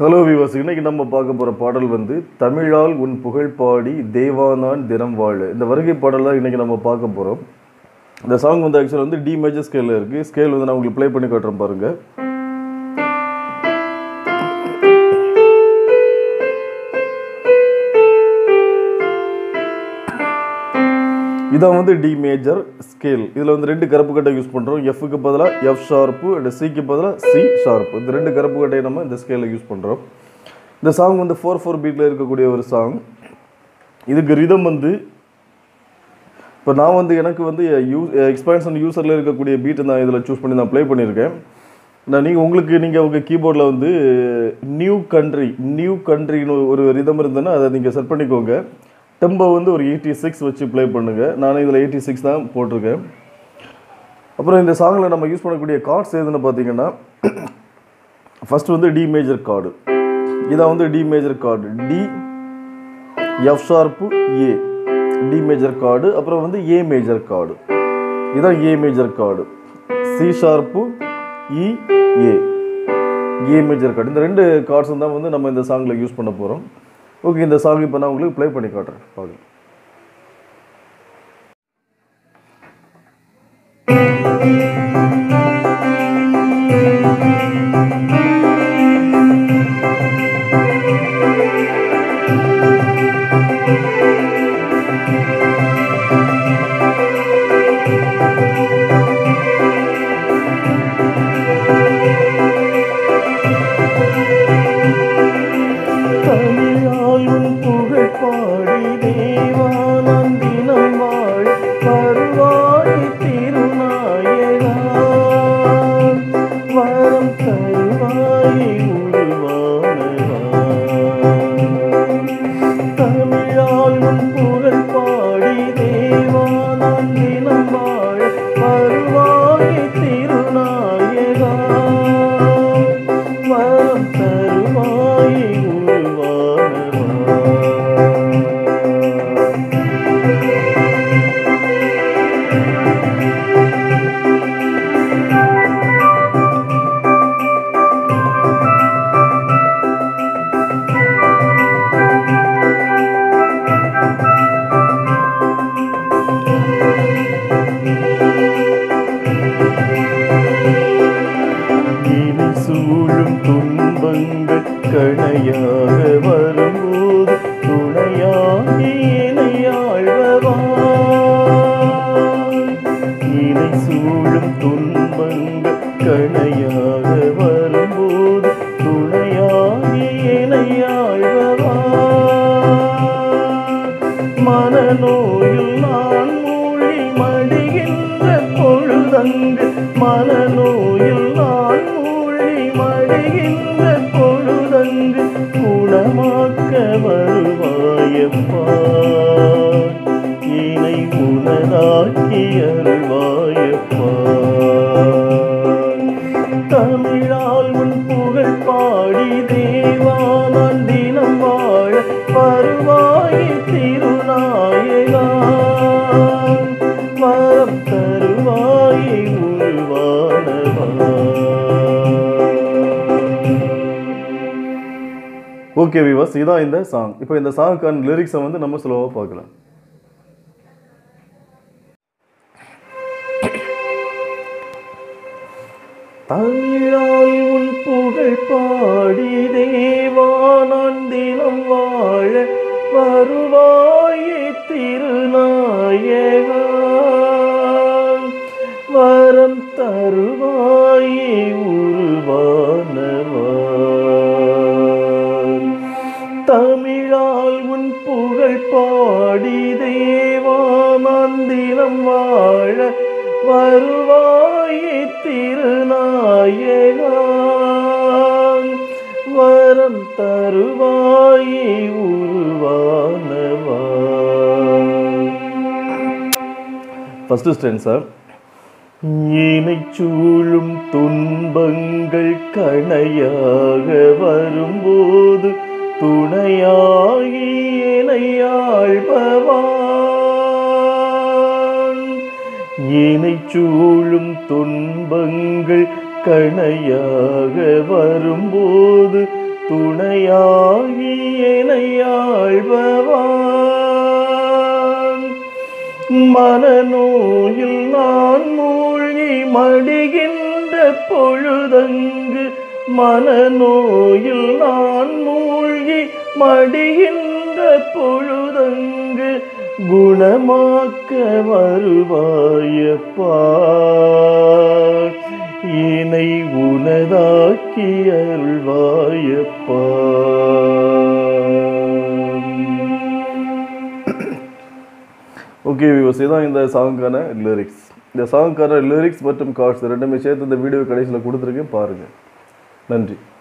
hello விவாஸ் இன்னைக்கு நம்ம பார்க்க போகிற பாடல் வந்து தமிழால் உன் புகழ் பாடி தேவானான் தினம் வாழ இந்த வருகை பாடல் தான் இன்னைக்கு நம்ம பார்க்க போகிறோம் இந்த சாங் வந்து ஆக்சுவலாக வந்து டி மேஜர் ஸ்கேலில் இருக்குது ஸ்கேல் வந்து நான் உங்களுக்கு ப்ளே பண்ணி காட்டுறேன் பாருங்க இதான் வந்து டி மேஜர் ஸ்கேல் இதில் வந்து ரெண்டு கருப்பு கட்டை யூஸ் பண்ணுறோம் எஃப்க்கு பதிலாக எஃப் ஷார்ப்பு அண்ட் சிக்கு பதிலாக சி ஷார்ப்பு இந்த ரெண்டு கருப்பு கட்டையை நம்ம இந்த ஸ்கேலில் யூஸ் பண்ணுறோம் இந்த சாங் வந்து ஃபோர் ஃபோர் பீட்டில் இருக்கக்கூடிய ஒரு சாங் இதுக்கு ரிதம் வந்து இப்போ நான் வந்து எனக்கு வந்து யூ எக்ஸ்பான்ஷன் யூசரில் இருக்கக்கூடிய பீட்டை நான் இதில் சூஸ் பண்ணி நான் ப்ளே பண்ணியிருக்கேன் நான் நீங்கள் உங்களுக்கு நீங்கள் உங்கள் கீபோர்டில் வந்து நியூ கண்ட்ரி நியூ கண்ட்ரின்னு ஒரு ரிதம் இருந்ததுன்னா அதை நீங்கள் செட் பண்ணிக்கோங்க டெம்போ வந்து ஒரு எயிட்டி சிக்ஸ் வச்சு ப்ளே பண்ணுங்கள் நானும் இதில் எயிட்டி சிக்ஸ் தான் போட்டிருக்கேன் அப்புறம் இந்த சாங்கில் நம்ம யூஸ் பண்ணக்கூடிய கார்ட்ஸ் எதுன்னு பார்த்தீங்கன்னா ஃபர்ஸ்ட் வந்து டி மேஜர் கார்டு இதான் வந்து D major chord D F sharp A D major chord அப்புறம் வந்து ஏ மேஜர் கார்டு இதான் A major chord C sharp E A A major chord இந்த ரெண்டு கார்ட்ஸ் தான் வந்து நம்ம இந்த சாங்கில் யூஸ் பண்ண போகிறோம் ஓகே இந்த சாங் இப்போ நான் உங்களுக்கு ப்ளே பண்ணி காட்டுறேன் பாருங்க தமிழால் உன் புகழ் பாடி தேவானாம் தினம் வாழ் வருவாய் திருநாயகா வரம் தருவாய் உருவானவா தமிழால் உன் புகழ் பாடி தேவானாம் தினம் வாழ் வருவாய் திருநாயகா வரம் தருவாய் உருவானவா இனி சூழும் துன்பங்கள் கணையாக வரும்போது துணையாகி இணையாழ்வவா இனி சூழும் துன்பங்கள் கணையாக வரும்போது துணையாகி இணையாழ்வவா மனநோயில் நான் மூழ்கி மடிகின்ற பொழுதங்கு மனநோயில் நான் மூழ்கி மடிகின்ற பொழுதங்கு குணமாக்க வருவாயப்பா இணை உனதாக்கி அருள்வாயப்பா தமிழால் உன் புகழ் பாடி தேவானான் தினம் வாழ வருவாய் திருநாயகா வரம் தருவாய் உருவானவா ஓகே விவாஸ் இதான் இந்த சாங் இப்போ இந்த சாங்குக்கான லிரிக்ஸை வந்து நம்ம ஸ்லோவாக பார்க்கலாம் தமிழால் உன் புகழ் பாடி தேவானான் தினம் வாழ வருவாயே திருநாயகா வரம் தருவாயே உருவானவா தமிழால் உன் புகழ் பாடி தேவானான் தினம் வாழ வருவாயே திருநாயகா வரம் தருவாயே உருவானவா ஃபஸ்ட்டு ஸ்டென் சார் இனை சூழும் துன்பங்கள் கணையாக வரும்போது துணையாகி இணையாழ்பவான் இனை சூழும் துன்பங்கள் கணையாக வரும்போது துணையாகி எனையாழ்பவான் மனநோயில் நான் மூழ்கி மடிகின்ற பொழுதங்கு மனநோயில் நான் மூழ்கி மடிகின்ற பொழுதங்கு குணமாக்க வருவாயப்பா இனை உனதாக்கி அருள்வாயப்பா ஓகே வியூஸ் இதான் இந்த சாங்க்கான லிரிக்ஸ் இந்த சாங்க்கான லிரிக்ஸ் மற்றும் கார்ட்ஸ் ரெண்டுமே சேர்த்து இந்த வீடியோ கடைசியில் கொடுத்துருக்கேன் பாருங்கள் நன்றி